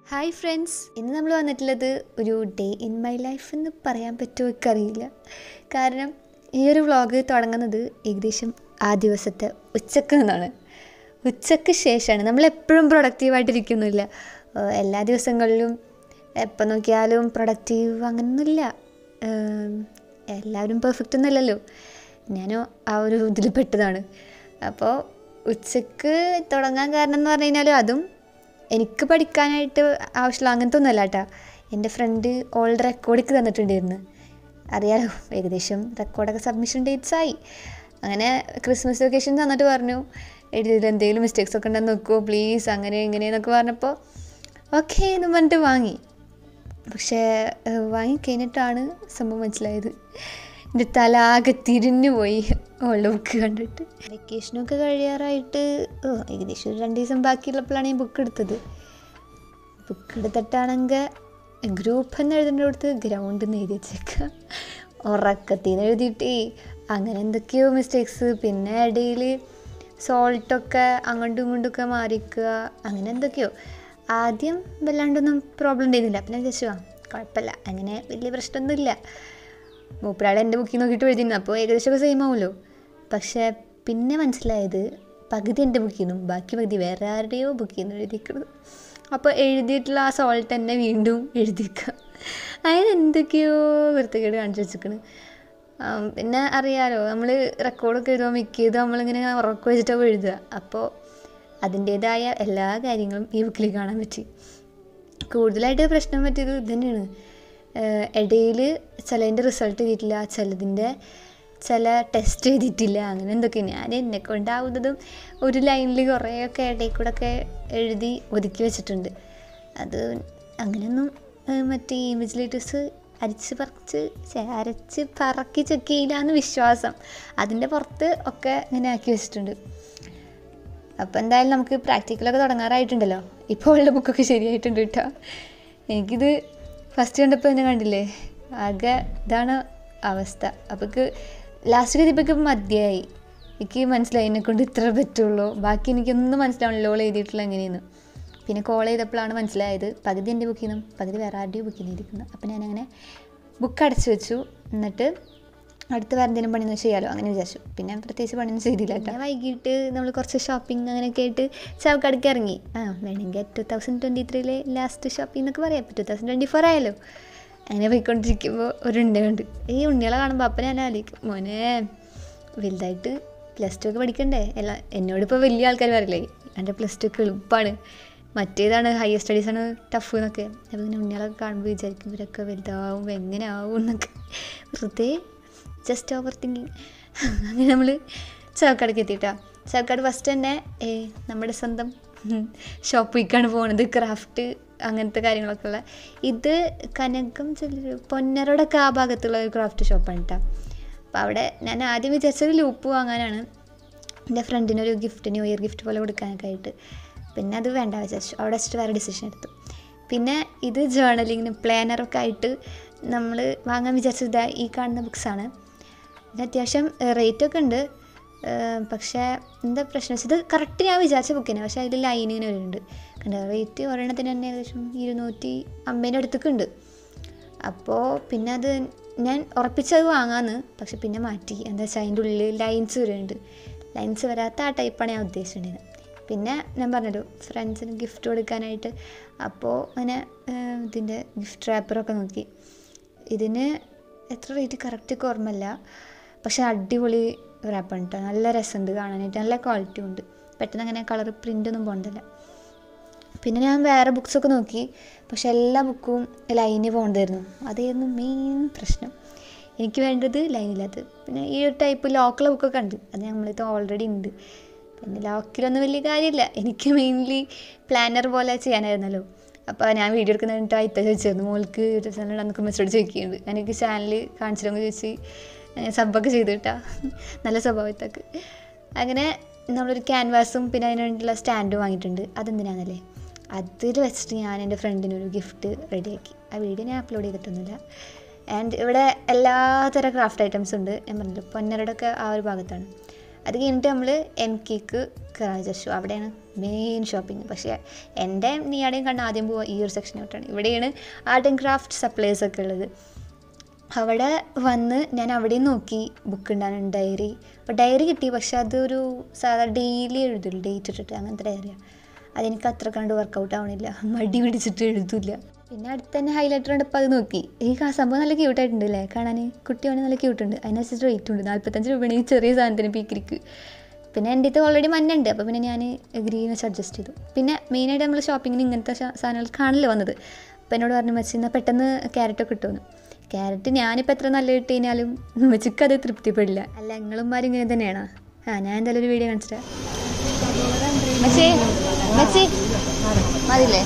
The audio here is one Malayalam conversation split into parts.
ഹായ് ഫ്രണ്ട്സ് ഇന്ന് നമ്മൾ വന്നിട്ടുള്ളത് ഒരു ഡേ ഇൻ മൈ ലൈഫ് എന്ന് പറയാൻ പറ്റുമോ എനിക്കറിയില്ല കാരണം ഈ ഒരു വ്ളോഗ് തുടങ്ങുന്നത് ഏകദേശം ആ ദിവസത്തെ ഉച്ചക്ക് നിന്നാണ് ഉച്ചക്ക് ശേഷമാണ് നമ്മൾ എപ്പോഴും പ്രൊഡക്റ്റീവായിട്ടിരിക്കുന്നില്ല ഏഹ് എല്ലാ ദിവസങ്ങളിലും എപ്പോൾ നോക്കിയാലും പ്രൊഡക്റ്റീവ് അങ്ങനെയൊന്നുമില്ല ഏം, എല്ലാവരും പെർഫെക്റ്റ് ഒന്നുമല്ലല്ലോ ഞാനും ആ ഒരു ഇതിൽ പെട്ടതാണ് അപ്പോൾ ഉച്ചക്ക് തുടങ്ങാൻ കാരണം എന്ന് പറഞ്ഞു കഴിഞ്ഞാൽ അതും എനിക്ക് പഠിക്കാനായിട്ട് ആവശ്യമുള്ള അങ്ങനത്തെ ഒന്നുമല്ല കേട്ടോ എൻ്റെ ഫ്രണ്ട് ഓൾ റെക്കോർഡിക്ക് തന്നിട്ടുണ്ടായിരുന്നു അറിയാലോ ഏകദേശം റെക്കോർഡൊക്കെ സബ്മിഷൻ ഡേറ്റ്സ് ആയി അങ്ങനെ ക്രിസ്മസ് വെക്കേഷൻ തന്നിട്ട് പറഞ്ഞു എഴുതിയതിൽ എന്തെങ്കിലും മിസ്റ്റേക്സ് ഒക്കെ ഉണ്ടെന്ന് നോക്കുമോ പ്ലീസ് അങ്ങനെ ഇങ്ങനെ എന്നൊക്കെ പറഞ്ഞപ്പോൾ ഓക്കെ എന്ന് പറഞ്ഞിട്ട് വാങ്ങി പക്ഷേ ഏഹ്, വാങ്ങിക്കഴിഞ്ഞിട്ടാണ് സംഭവം മനസ്സിലായത് എൻ്റെ തല ആകെ തിരിഞ്ഞു പോയി ഓൾഡ് ബുക്ക് കണ്ടിട്ട് വെക്കേഷനൊക്കെ കഴിയാറായിട്ട് ഓ, ഏകദേശം ഒരു രണ്ട് ദിവസം ബാക്കിയുള്ളപ്പോഴാണ് ഞാൻ ബുക്ക് എടുത്തത് ബുക്ക് എടുത്തിട്ടാണെങ്കിൽ ഗ്രൂപ്പ് എന്ന് എഴുതേണ്ടടുത്ത് ഗ്രൗണ്ട് എന്ന് എഴുതി വെച്ചേക്കുക ഉറക്കത്തിൽ നിന്ന് എഴുതിയിട്ടേ അങ്ങനെ എന്തൊക്കെയോ മിസ്റ്റേക്സ് പിന്നെ ഇടയിൽ സോൾട്ടൊക്കെ അങ്ങോട്ടും ഇങ്ങോട്ടൊക്കെ മാറിക്കുക അങ്ങനെ എന്തൊക്കെയോ ആദ്യം വല്ലാണ്ടൊന്നും പ്രോബ്ലം ഉണ്ടായിരുന്നില്ല പിന്നെ വിചാരിച്ചു ആ കുഴപ്പമില്ല അങ്ങനെ വലിയ പ്രശ്നമൊന്നുമില്ല മൂപ്പരാൾ എൻ്റെ ബുക്കിൽ നോക്കിയിട്ട് എഴുതിയിരുന്നു അപ്പോൾ ഏകദേശമൊക്കെ സെയിം ആവുമല്ലോ പക്ഷേ പിന്നെ മനസ്സിലായത് പകുതി എൻ്റെ ബുക്കിൽ നിന്നും ബാക്കി പകുതി വേറെ ആരുടെയോ ബുക്കിൽ നിന്ന് എഴുതിക്കുന്നത് അപ്പോൾ എഴുതിയിട്ടുള്ള ആ സോൾട്ട് തന്നെ വീണ്ടും എഴുതിക്കുക അതിന് എന്തൊക്കെയോ വൃത്തികേട് കാണിച്ചു വെച്ചിരിക്കണ് പിന്നെ അറിയാലോ നമ്മൾ റെക്കോർഡൊക്കെ എഴുതുമ്പോൾ മിക്കത് നമ്മളിങ്ങനെ ഉറക്കം വെച്ചിട്ടാവും എഴുതുക അപ്പോൾ അതിൻ്റേതായ എല്ലാ കാര്യങ്ങളും ഈ ബുക്കിൽ കാണാൻ പറ്റി കൂടുതലായിട്ട് പ്രശ്നം പറ്റിയത് ഇത് തന്നെയാണ് ഇടയിൽ ചിലതിൻ്റെ റിസൾട്ട് എഴുതിയിട്ടില്ല ചിലതിൻ്റെ ചില ടെസ്റ്റ് എഴുതിയിട്ടില്ല അങ്ങനെ എന്തൊക്കെ ഞാൻ എന്നെ കൊണ്ടാവുന്നതും ഒരു ലൈനിൽ കുറേയൊക്കെ ഇടയിൽ കൂടെ ഒക്കെ എഴുതി ഒതുക്കി വെച്ചിട്ടുണ്ട് അത് അങ്ങനെയൊന്നും ഏഹ്, മറ്റേ ഇൻവിജിലേറ്റേഴ്സ് അരിച്ച് പറിച്ച് ഛെ, അരച്ച് പറക്കി ചെക്ക് ചെയ്യില്ല എന്ന് വിശ്വാസം അതിൻ്റെ പുറത്ത് ഒക്കെ ഇങ്ങനെ ആക്കി വെച്ചിട്ടുണ്ട് അപ്പോൾ എന്തായാലും നമുക്ക് പ്രാക്ടിക്കലൊക്കെ തുടങ്ങാറായിട്ടുണ്ടല്ലോ ഇപ്പോൾ ഉള്ള ബുക്കൊക്കെ ശരിയായിട്ടുണ്ട് കേട്ടോ എനിക്കിത് ഫസ്റ്റ് കണ്ടപ്പോൾ തന്നെ കണ്ടില്ലേ ആകെ ഇതാണ് അവസ്ഥ അപ്പോൾ ലാസ്റ്റ് എഴുതിയപ്പോൾ മതിയായി എനിക്ക് മനസ്സിലായി എന്നെ കൊണ്ട് ഇത്ര പറ്റുള്ളൂ ബാക്കി എനിക്കൊന്നും മനസ്സിലാവണല്ലോ ഓൾ എഴുതിയിട്ടുള്ള എങ്ങനെയെന്ന് പിന്നെ കോൾ ചെയ്തപ്പോഴാണ് മനസ്സിലായത് പകുതി എൻ്റെ ബുക്കിൽ നിന്നും പകുതി വേറെ ആരുടെയും ബുക്കിൽ നിന്ന് ഇരിക്കുന്നത് അപ്പോൾ ഞാനങ്ങനെ ബുക്ക് അടച്ചു വെച്ചു എന്നിട്ട് അടുത്ത് വേറെ എന്തെങ്കിലും പണിയൊന്നും ചെയ്യാലോ അങ്ങനെ വിചാരിച്ചു പിന്നെ പ്രത്യേകിച്ച് പണിയൊന്നും ചെയ്തില്ല കേട്ടോ വൈകിട്ട് നമ്മൾ കുറച്ച് ഷോപ്പിംഗ് അങ്ങനെയൊക്കെ ആയിട്ട് ചാവക്കാടേക്ക് ഇറങ്ങി ആ വേണമെങ്കിൽ ടു തൗസൻഡ് ട്വൻറ്റി ത്രീയിലെ ലാസ്റ്റ് ഷോപ്പിംഗ് എന്നൊക്കെ പറയാം ഇപ്പോൾ ടു തൗസൻഡ് ട്വൻറ്റി ഫോർ ആയാലോ അങ്ങനെ പോയിക്കൊണ്ടിരിക്കുമ്പോൾ ഒരു ഉണ്ടയുണ്ട് ഈ ഉണ്ണികളെ കാണുമ്പോൾ അപ്പം ഞാൻ ആലോചിക്കും മോനെ വലുതായിട്ട് പ്ലസ് ടു ഒക്കെ പഠിക്കണ്ടേ അല്ല എന്നോടിപ്പോൾ വലിയ ആൾക്കാർ പറയില്ലേ എൻ്റെ പ്ലസ് ടു ഒക്കെ എളുപ്പമാണ് മറ്റേതാണ് ഹയർ സ്റ്റഡീസാണ് ടഫ് എന്നൊക്കെ അപ്പോൾ ഇങ്ങനെ ഉണ്ണികളൊക്കെ കാണുമ്പോൾ വിചാരിക്കും ഇവരൊക്കെ വലുതാവും എങ്ങനെ ആവും എന്നൊക്കെ വെറുതെ ജസ്റ്റ് ഓവർ തിങ്കിങ് അങ്ങനെ നമ്മൾ ചാവക്കാടേക്ക് എത്തിയിട്ടാ ചാവക്കാട് ഫസ്റ്റ് തന്നെ ഏ നമ്മുടെ സ്വന്തം ഷോപ്പ് വീക്കാണ് പോകുന്നത് ക്രാഫ്റ്റ് അങ്ങനത്തെ കാര്യങ്ങളൊക്കെ ഉള്ള ഇത് കനകം ചെല്ലു പൊന്നരോടൊക്കെ ആ ഭാഗത്തുള്ള ഒരു ക്രാഫ്റ്റ് ഷോപ്പാണ് കേട്ടോ അപ്പോൾ അവിടെ ഞാൻ ആദ്യം വിചാരിച്ചത് ലൂപ്പ് വാങ്ങാനാണ് എൻ്റെ ഫ്രണ്ടിനൊരു ഗിഫ്റ്റ് ന്യൂ ഇയർ ഗിഫ്റ്റ് പോലെ കൊടുക്കാനൊക്കെ ആയിട്ട് പിന്നെ അത് വേണ്ട വിചാരിച്ചു അവിടെ വെച്ചിട്ട് വേറെ ഡിസിഷൻ എടുത്തു പിന്നെ ഇത് ജേർണലിങ്ങിന് പ്ലാനറൊക്കെ ആയിട്ട് നമ്മൾ വാങ്ങാൻ വിചാരിച്ചത് ഇതാ ഈ കാണുന്ന ബുക്സാണ് ഇതിന് അത്യാവശ്യം റേറ്റൊക്കെ ഉണ്ട് ഏഹ് പക്ഷേ എന്താ പ്രശ്നം വെച്ചാൽ ഇത് കറക്റ്റ് ഞാൻ വിചാരിച്ച ബുക്കിനെ പക്ഷേ അതിൽ ലൈൻ ഇങ്ങനെ വരുന്നുണ്ട് കണ്ട റേറ്റ് ഒരെണ്ണത്തിന് തന്നെ ഏകദേശം ഇരുന്നൂറ്റി അമ്പതിൻ്റെ അടുത്തൊക്കെ ഉണ്ട് അപ്പോൾ പിന്നെ അത് ഞാൻ ഉറപ്പിച്ചത് വാങ്ങാമെന്ന് പക്ഷെ പിന്നെ മാറ്റി എന്താ വെച്ചാൽ അതിൻ്റെ ഉള്ളിൽ ലൈൻസ് വരുന്നുണ്ട് ലൈൻസ് വരാത്ത ആ ടൈപ്പാണ് ഞാൻ ഉദ്ദേശിച്ചിട്ടുണ്ടായിരുന്നത് പിന്നെ ഞാൻ പറഞ്ഞല്ലോ ഫ്രണ്ട്സിന് ഗിഫ്റ്റ് കൊടുക്കാനായിട്ട് അപ്പോൾ അങ്ങനെ ഏഹ്, ഇതിൻ്റെ ഗിഫ്റ്റ് റാപ്പറൊക്കെ നോക്കി ഇതിന് എത്ര റേറ്റ് കറക്റ്റ് ഓർമ്മയില്ല പക്ഷെ അടിപൊളി റാപ്പാണ് കേട്ടോ നല്ല രസമുണ്ട് കാണാനായിട്ട് നല്ല ക്വാളിറ്റി ഉണ്ട് പെട്ടെന്ന് അങ്ങനെ കളർ പ്രിൻ്റൊന്നും പോകണ്ടല്ല പിന്നെ ഞാൻ വേറെ ബുക്സൊക്കെ നോക്കി പക്ഷെ എല്ലാ ബുക്കും ലൈന് പോകണ്ടായിരുന്നു അതായിരുന്നു മെയിൻ പ്രശ്നം എനിക്ക് വേണ്ടത് ലൈനില്ലാത്തത് പിന്നെ ഈ ഒരു ടൈപ്പ് ലോക്കുള്ള ബുക്കൊക്കെ ഉണ്ട് അത് നമ്മളത് ഓൾറെഡി ഉണ്ട് പിന്നെ ലോക്കിലൊന്നും വലിയ കാര്യമില്ല എനിക്ക് മെയിൻലി പ്ലാനർ പോലെ ചെയ്യാനായിരുന്നല്ലോ അപ്പോൾ ഞാൻ വീഡിയോ എടുക്കുന്ന കഴിഞ്ഞിട്ട് അയത്ത ചോദിച്ചായിരുന്നു മോൾക്ക് നമുക്ക് മെസ്സേജ് ചോദിക്കുന്നുണ്ട് എനിക്ക് ചാനൽ കാണിച്ചിട്ടൊക്കെ ചോദിച്ച് സബ്ബൊക്കെ ചെയ്ത് കേട്ടാ നല്ല സ്വഭാവത്തൊക്കെ അങ്ങനെ നമ്മളൊരു ക്യാൻവാസും പിന്നെ അതിന് വേണ്ടിയുള്ള സ്റ്റാൻഡും വാങ്ങിയിട്ടുണ്ട് അതെന്തിനാണെന്നല്ലേ അതിൽ വെച്ചിട്ട് ഞാൻ എൻ്റെ ഫ്രണ്ടിനൊരു ഗിഫ്റ്റ് റെഡിയാക്കി ആ വീഡിയോ ഞാൻ അപ്ലോഡ് ചെയ്തിട്ടൊന്നുമില്ല ആൻഡ് ഇവിടെ എല്ലാത്തരം ക്രാഫ്റ്റ് ഐറ്റംസ് ഉണ്ട് ഞാൻ പറഞ്ഞല്ലോ പൊന്നരയുടെ ഒക്കെ ആ ഒരു ഭാഗത്താണ് അത് കഴിഞ്ഞിട്ട് നമ്മൾ എം കേക്ക് കറാജ് ഷോ അവിടെയാണ് മെയിൻ ഷോപ്പിംഗ് പക്ഷേ എൻ്റെ നീയാടെയും കണ്ട് ആദ്യം പോവുക ഈ ഒരു സെക്ഷനോട്ടാണ് ഇവിടെയാണ് ആർട്ട് ആൻഡ് ക്രാഫ്റ്റ് സപ്ലൈസ് ഒക്കെ ഉള്ളത് അവിടെ വന്ന് ഞാൻ അവിടെയും നോക്കി ബുക്ക് ഉണ്ടാകും ഡയറി അപ്പോൾ ഡയറി കിട്ടി പക്ഷെ അതൊരു സാധാ ഡെയിലി എഴുതില്ല ഡേറ്റ് ഇട്ടിട്ട് അങ്ങനത്തെ ഡയറിയാണ് അതെനിക്ക് അത്ര കണ്ട് വർക്കൗട്ട് ആവണില്ല മടി പിടിച്ചിട്ട് എഴുതില്ല പിന്നെ അടുത്ത് തന്നെ ഹൈലൈറ്റർ ഉണ്ട് അപ്പോൾ അത് നോക്കി ഈ കാ- സംഭവം നല്ല ക്യൂട്ടായിട്ടുണ്ട് അല്ലേ കാണാൻ കുട്ടിയാണ് നല്ല ക്യൂട്ടുണ്ട് അതിനനുസരിച്ച് റേറ്റ് ഉണ്ട് നാൽപ്പത്തഞ്ച് രൂപയാണ് ഈ ചെറിയ സാധനത്തിന് പീക്കിരിക്ക് പിന്നെ എൻ്റെ അടുത്ത് ഓൾറെഡി മഞ്ഞുണ്ട് അപ്പോൾ പിന്നെ ഞാൻ ഗ്രീൻ വെച്ച് അഡ്ജസ്റ്റ് ചെയ്തു പിന്നെ മെയിനായിട്ട് നമ്മൾ ഷോപ്പിങ്ങിന് ഇങ്ങനത്തെ സാ- സാധനങ്ങൾ കാണില്ല വന്നത് അപ്പോൾ എന്നോട് പറഞ്ഞു മച്ചി എന്നാൽ പെട്ടെന്ന് ക്യാരറ്റൊക്കെ കിട്ടുമെന്ന് ക്യാരറ്റ് ഞാനിപ്പോൾ എത്ര നല്ല ഇട്ട് കഴിഞ്ഞാലും മച്ചിക്ക് അത് തൃപ്തിപ്പെടില്ല അല്ല നിങ്ങളുമാരും ഇങ്ങനെ തന്നെയാണോ ആ ഞാൻ എന്തായാലും ഒരു വീഡിയോ കാണിച്ചിട്ട് മച്ചി മച്ചി മതില്ലേ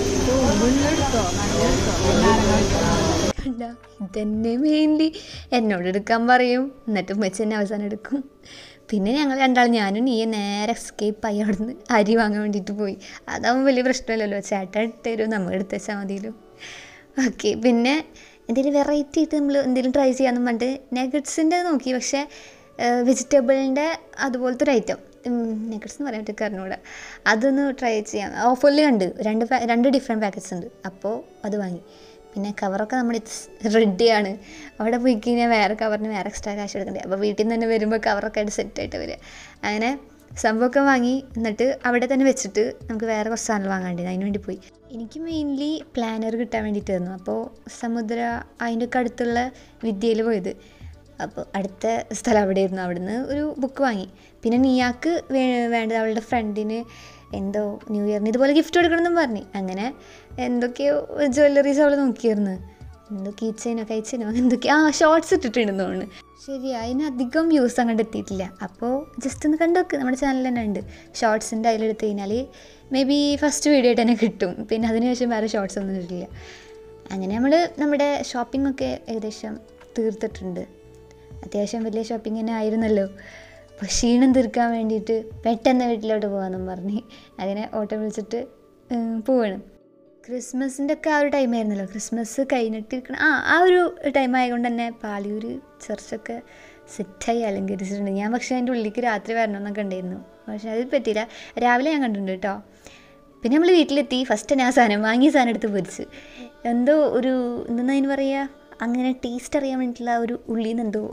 കണ്ട ഇതന്നെ മെയിൻലി എന്നോട് എടുക്കാൻ പറയും എന്നിട്ട് ഉമ്മച്ചി എന്നെ അവസാനം എടുക്കും പിന്നെ ഞങ്ങൾ രണ്ടാളും ഞാനും നീ നേരെ എസ്കേപ്പ് ആയി അവിടുന്ന് അരി വാങ്ങാൻ വേണ്ടിയിട്ട് പോയി അതാവുമ്പോൾ വലിയ പ്രശ്നമില്ലല്ലോ ചേട്ടൻ ഇട്ട് തരും നമ്മൾ എടുത്ത് വെച്ചാൽ മതിയല്ലോ ഓക്കെ പിന്നെ എന്തെങ്കിലും വെറൈറ്റി ആയിട്ട് നമ്മൾ എന്തെങ്കിലും ട്രൈ ചെയ്യാമെന്നും പറഞ്ഞിട്ട് നെഗറ്റ്സിൻ്റെ നോക്കി പക്ഷേ വെജിറ്റബിളിൻ്റെ അതുപോലത്തെ ഒരു ഐറ്റം നെഗറ്റ്സ് എന്ന് പറയാൻ പറ്റും അറിഞ്ഞൂടെ അതൊന്ന് ട്രൈ ചെയ്യാം ഓഫറിൽ കണ്ട് രണ്ട് പാ- രണ്ട് ഡിഫറെൻറ്റ് പാക്കറ്റ്സ് ഉണ്ട് അപ്പോൾ അത് വാങ്ങി പിന്നെ കവറൊക്കെ നമ്മൾ റെഡിയാണ് അവിടെ പോയി കഴിഞ്ഞാൽ വേറെ കവറിന് വേറെ എക്സ്ട്രാ കാശ് എടുക്കണ്ടേ അപ്പോൾ വീട്ടിൽ നിന്ന് തന്നെ വരുമ്പോൾ കവറൊക്കെ ആയിട്ട് സെറ്റായിട്ട് വരിക അങ്ങനെ സംഭവമൊക്കെ വാങ്ങി എന്നിട്ട് അവിടെ തന്നെ വെച്ചിട്ട് നമുക്ക് വേറെ കുറച്ച് സാധനങ്ങൾ വാങ്ങാണ്ടിരുന്നു അതിന് വേണ്ടി പോയി എനിക്ക് മെയിൻലി പ്ലാനർ കിട്ടാൻ വേണ്ടിയിട്ടായിരുന്നു അപ്പോൾ സമുദ്ര അതിൻ്റെ ഒക്കെ അടുത്തുള്ള വിദ്യയിൽ പോയത് അപ്പോൾ അടുത്ത സ്ഥലം അവിടെ ഇരുന്നു അവിടുന്ന് ഒരു ബുക്ക് വാങ്ങി പിന്നെ നീയാക്ക് വേ വേണ്ടത് അവളുടെ ഫ്രണ്ടിന് എന്തോ ന്യൂ ഇയറിന് ഇതുപോലെ ഗിഫ്റ്റ് കൊടുക്കണമെന്നും പറഞ്ഞു അങ്ങനെ എന്തൊക്കെയോ ജ്വല്ലറീസ് അവൾ നോക്കിയിരുന്നു എന്തോ കീച്ചൈനോ കൈച്ചൈനോ എന്തൊക്കെയോ ആ ഷോർട്സ് ഇട്ടിട്ടുണ്ടെന്ന് തോന്നുന്നു ശരി അതിനധികം വ്യൂസ് അങ്ങോട്ട് എത്തിയിട്ടില്ല അപ്പോൾ ജസ്റ്റ് ഒന്ന് കണ്ടു നോക്ക് നമ്മുടെ ചാനൽ തന്നെ ഉണ്ട് ഷോർട്സിൻ്റെ അതിലെടുത്ത് കഴിഞ്ഞാൽ മേ ബി ഫസ്റ്റ് വീഡിയോ ആയിട്ട് തന്നെ കിട്ടും പിന്നെ അതിനുശേഷം വേറെ ഷോർട്സ് ഒന്നും ഇട്ടില്ല അങ്ങനെ നമ്മൾ നമ്മുടെ ഷോപ്പിംഗ് ഒക്കെ ഏകദേശം തീർത്തിട്ടുണ്ട് അത്യാവശ്യം വലിയ ഷോപ്പിംഗ് തന്നെ ആയിരുന്നല്ലോ അപ്പോൾ ക്ഷീണം തീർക്കാൻ വേണ്ടിയിട്ട് പെട്ടെന്ന് വീട്ടിലോട്ട് പോകാമെന്നും പറഞ്ഞ് അങ്ങനെ ഓട്ടോ വിളിച്ചിട്ട് ഉം, പോവാണ് ക്രിസ്മസിൻ്റെ ഒക്കെ ആ ഒരു ടൈം ആയിരുന്നല്ലോ ക്രിസ്മസ് കഴിഞ്ഞിട്ട് ഇരിക്കണ ആ ആ ഒരു ടൈം ആയതുകൊണ്ട് തന്നെ പാലിയൂർ ചർച്ചൊക്കെ സെറ്റായി അലങ്കരിച്ചിട്ടുണ്ട് ഞാൻ പക്ഷേ അതിൻ്റെ ഉള്ളിലേക്ക് രാത്രി വരണമെന്നൊക്കെ ഉണ്ടായിരുന്നു പക്ഷേ അത് പറ്റിയില്ല രാവിലെ ഞാൻ കണ്ടിട്ടുണ്ട് കേട്ടോ പിന്നെ നമ്മൾ വീട്ടിലെത്തി ഫസ്റ്റ് ഞാൻ സാധനം വാങ്ങിയ സാധനം എടുത്ത് പൊരിച്ച് എന്തോ ഒരു എന്തെന്നാ അതിന് പറയുക അങ്ങനെ ടേസ്റ്റ് അറിയാൻ വേണ്ടിയിട്ടുള്ള ഒരു ഉള്ളിൽ നിന്ന് എന്തോ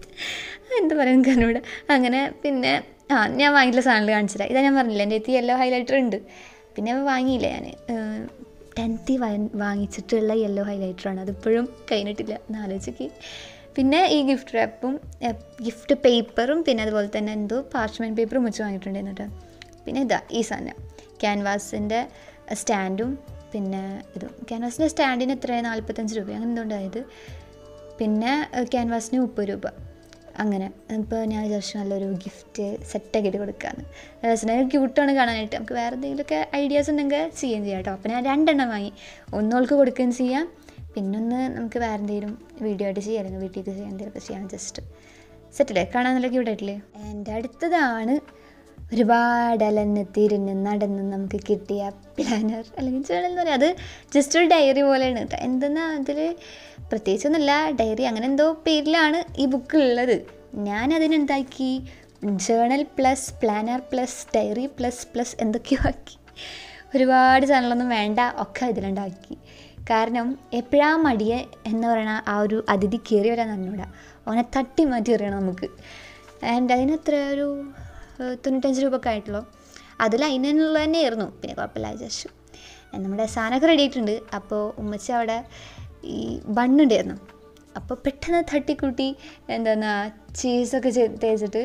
എന്താ പറയാൻ കാരണവിടെ അങ്ങനെ പിന്നെ ആ ഞാൻ വാങ്ങിയിട്ടുള്ള സാധനങ്ങൾ കാണിച്ചില്ല ഇതാ ഞാൻ പറഞ്ഞില്ല എൻ്റെ അടുത്ത് യെല്ലോ ഹൈലൈറ്റർ ഉണ്ട് പിന്നെ വാങ്ങിയില്ല ഞാൻ ടെൻത്തിൽ വാങ്ങിച്ചിട്ടുള്ള യെല്ലോ ഹൈലൈറ്ററാണ് അതിപ്പോഴും കഴിഞ്ഞിട്ടില്ല എന്ന് ആലോചിക്ക് പിന്നെ ഈ ഗിഫ്റ്റ് റാപ്പും ഗിഫ്റ്റ് പേപ്പറും പിന്നെ അതുപോലെ തന്നെ എന്തോ പാർച്ച്മെൻറ്റ് പേപ്പറും വെച്ച് വാങ്ങിയിട്ടുണ്ടായിരുന്നു കേട്ടോ പിന്നെ ഇതാ ഈ സാധനം ക്യാൻവാസിൻ്റെ സ്റ്റാൻഡും പിന്നെ ഇതും ക്യാൻവാസിൻ്റെ സ്റ്റാൻഡിന് എത്ര നാൽപ്പത്തഞ്ച് രൂപ അങ്ങനെ എന്തോ ഉണ്ടായത് പിന്നെ ക്യാൻവാസിന് മുപ്പത് രൂപ അങ്ങനെ ഇപ്പോൾ ഞാൻ വിചാരിച്ചു നല്ലൊരു ഗിഫ്റ്റ് സെറ്റാക്കിയിട്ട് കൊടുക്കാമെന്ന് രസന ക്യൂട്ടാണ് കാണാനായിട്ട് നമുക്ക് വേറെ എന്തെങ്കിലുമൊക്കെ ഐഡിയാസ് ഉണ്ടെങ്കിൽ ചെയ്യുകയും ചെയ്യാം കേട്ടോ അപ്പോൾ ഞാൻ രണ്ടെണ്ണം വാങ്ങി ഒന്നോൾക്ക് കൊടുക്കുകയും ചെയ്യാം പിന്നൊന്ന് നമുക്ക് വേറെ എന്തെങ്കിലും വീഡിയോ ആയിട്ട് ചെയ്യാം അല്ലെങ്കിൽ വീട്ടിലേക്ക് ചെയ്യാൻ എന്തെങ്കിലുമൊക്കെ ചെയ്യാം ജസ്റ്റ് സെറ്റല്ലേ കാണാൻ നല്ല ക്യൂട്ടായിട്ടില്ലേ എൻ്റെ അടുത്തതാണ് ഒരുപാട് അലന്ന് തിരിഞ്ഞ് നടന്ന് നമുക്ക് കിട്ടിയ പ്ലാനർ അല്ലെങ്കിൽ ജേണൽ എന്ന് പറയാം അത് ജസ്റ്റ് ഒരു ഡയറി പോലെയാണ് കേട്ടോ എന്തെന്നാ അതിൽ പ്രത്യേകിച്ചൊന്നുമില്ല ഡയറി അങ്ങനെ എന്തോ പേരിലാണ് ഈ ബുക്ക് ഉള്ളത് ഞാൻ അതിനെന്താക്കി journal plus planner plus diary plus plus എന്തൊക്കെയോ ആക്കി ഒരുപാട് സാധനങ്ങളൊന്നും വേണ്ട ഒക്കെ ഇതിലുണ്ടാക്കി കാരണം എപ്പോഴാ മടിയെ എന്ന് പറയുന്ന ആ ഒരു അതിഥി കയറി വരാൻ തന്നൂടാ അവനെ തട്ടി മാറ്റി എറിയണം നമുക്ക് ആൻഡ് അതിനെത്ര ഒരു ഏഹ്, തൊണ്ണൂറ്റഞ്ച് രൂപ ഒക്കെ ആയിട്ടുള്ളൂ അതിൽ അതിനുള്ള തന്നെയായിരുന്നു പിന്നെ കുഴപ്പമില്ല വിചാരിച്ചു നമ്മുടെ സാധനമൊക്കെ റെഡി ആയിട്ടുണ്ട് അപ്പോൾ ഉമ്മച്ചി അവിടെ ഈ ബണ്ണുണ്ടായിരുന്നു അപ്പോൾ പെട്ടെന്ന് തട്ടിക്കൂട്ടി എന്താ ചീസൊക്കെ ചെ- തേച്ചിട്ട്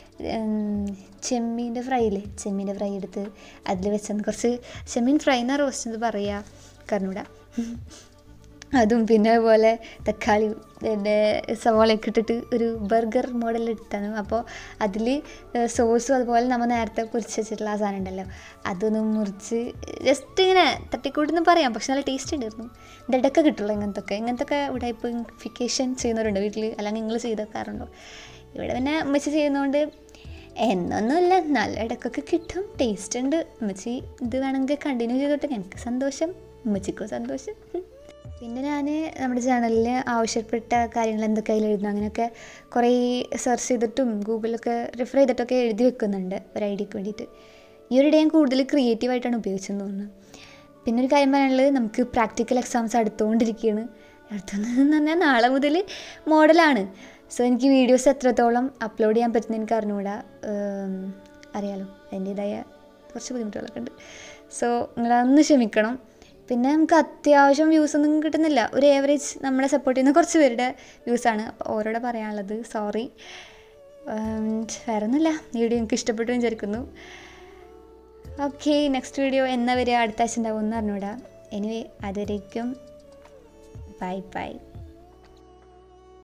ചെമ്മീൻ്റെ ഫ്രൈ ഇല്ലേ ചെമ്മീൻ്റെ ഫ്രൈ എടുത്ത് അതിൽ വെച്ചെന്ന് കുറച്ച് ചെമ്മീൻ ഫ്രൈ എന്നാ റോസ്റ്റ് എന്ന് പറയുക കറിഞ്ഞൂടാ അതും പിന്നെ അതുപോലെ തക്കാളി പിന്നെ സവാളയൊക്കെ ഇട്ടിട്ട് ഒരു ബർഗർ മോഡൽ എടുത്താണ് അപ്പോൾ അതിൽ സോസും അതുപോലെ നമ്മൾ നേരത്തെ പൊരിച്ച് വെച്ചിട്ടുള്ള ആ സാധനം ഉണ്ടല്ലോ അതൊന്ന് മുറിച്ച് ജസ്റ്റ് ഇങ്ങനെ തട്ടിക്കൂട്ടെന്ന് പറയാം പക്ഷെ നല്ല ടേസ്റ്റ് ഉണ്ടായിരുന്നു ഇത് ഇടയ്ക്ക് കിട്ടുള്ളൂ ഇങ്ങനത്തെ ഒക്കെ ഇങ്ങനത്തെ ഒക്കെ ഉടായ്പിഫിക്കേഷൻ ചെയ്യുന്നവരുണ്ട് വീട്ടിൽ അല്ലെങ്കിൽ നിങ്ങൾ ചെയ്തേക്കാറുണ്ടോ ഇവിടെ പിന്നെ ഉമ്മച്ചി ചെയ്യുന്നതുകൊണ്ട് എന്നൊന്നുമില്ല നല്ല ഇടയ്ക്കൊക്കെ കിട്ടും ടേസ്റ്റ് ഉണ്ട് ഉമ്മച്ചി ഇത് വേണമെങ്കിൽ കണ്ടിന്യൂ ചെയ്തോട്ടെ എനിക്ക് സന്തോഷം ഉമ്മച്ചിക്കും സന്തോഷം പിന്നെ ഞാൻ നമ്മുടെ ചാനലിൽ ആവശ്യപ്പെട്ട കാര്യങ്ങൾ എന്തൊക്കെ അതിൽ എഴുതുന്നു അങ്ങനെയൊക്കെ കുറേ സെർച്ച് ചെയ്തിട്ടും ഗൂഗിളിലൊക്കെ റെഫർ ചെയ്തിട്ടൊക്കെ എഴുതി വെക്കുന്നുണ്ട് ഒരു ഐഡിയക്ക് വേണ്ടിയിട്ട് ഈ ഒരു ഡേ ഞാൻ കൂടുതൽ ക്രിയേറ്റീവായിട്ടാണ് ഉപയോഗിച്ചതെന്ന് തോന്നുന്നു പിന്നെ ഒരു കാര്യം പറയാനുള്ളത് നമുക്ക് പ്രാക്ടിക്കൽ എക്സാംസ് അടുത്തുകൊണ്ടിരിക്കുകയാണ് അടുത്തെന്ന് പറഞ്ഞാൽ നാളെ മുതൽ മോഡലാണ് സോ എനിക്ക് വീഡിയോസ് എത്രത്തോളം അപ്ലോഡ് ചെയ്യാൻ പറ്റുന്ന എനിക്ക് അറിഞ്ഞുകൂടാ ഉം, അറിയാലോ അതിൻ്റേതായ കുറച്ച് ബുദ്ധിമുട്ടുകളൊക്കെ ഉണ്ട് സോ നിങ്ങളതൊന്ന് ക്ഷമിക്കണം പിന്നെ നമുക്ക് അത്യാവശ്യം വ്യൂസ് ഒന്നും കിട്ടുന്നില്ല ഒരു ഏവറേജ് നമ്മളെ സപ്പോർട്ട് ചെയ്യുന്ന കുറച്ച് പേരുടെ വ്യൂസാണ് അപ്പോൾ ഓരോട് പറയാനുള്ളത് സോറി വേറെ ഒന്നുമില്ല വീഡിയോ എനിക്ക് ഇഷ്ടപ്പെട്ടു എന്ന് വിചാരിക്കുന്നു ഓക്കെ നെക്സ്റ്റ് വീഡിയോ എന്നാ വരിക അടുത്ത ആഴ്ച ഉണ്ടാവും എന്ന് അറിഞ്ഞൂടാ എനിവേ അതുവരേക്കും ബൈ ബൈ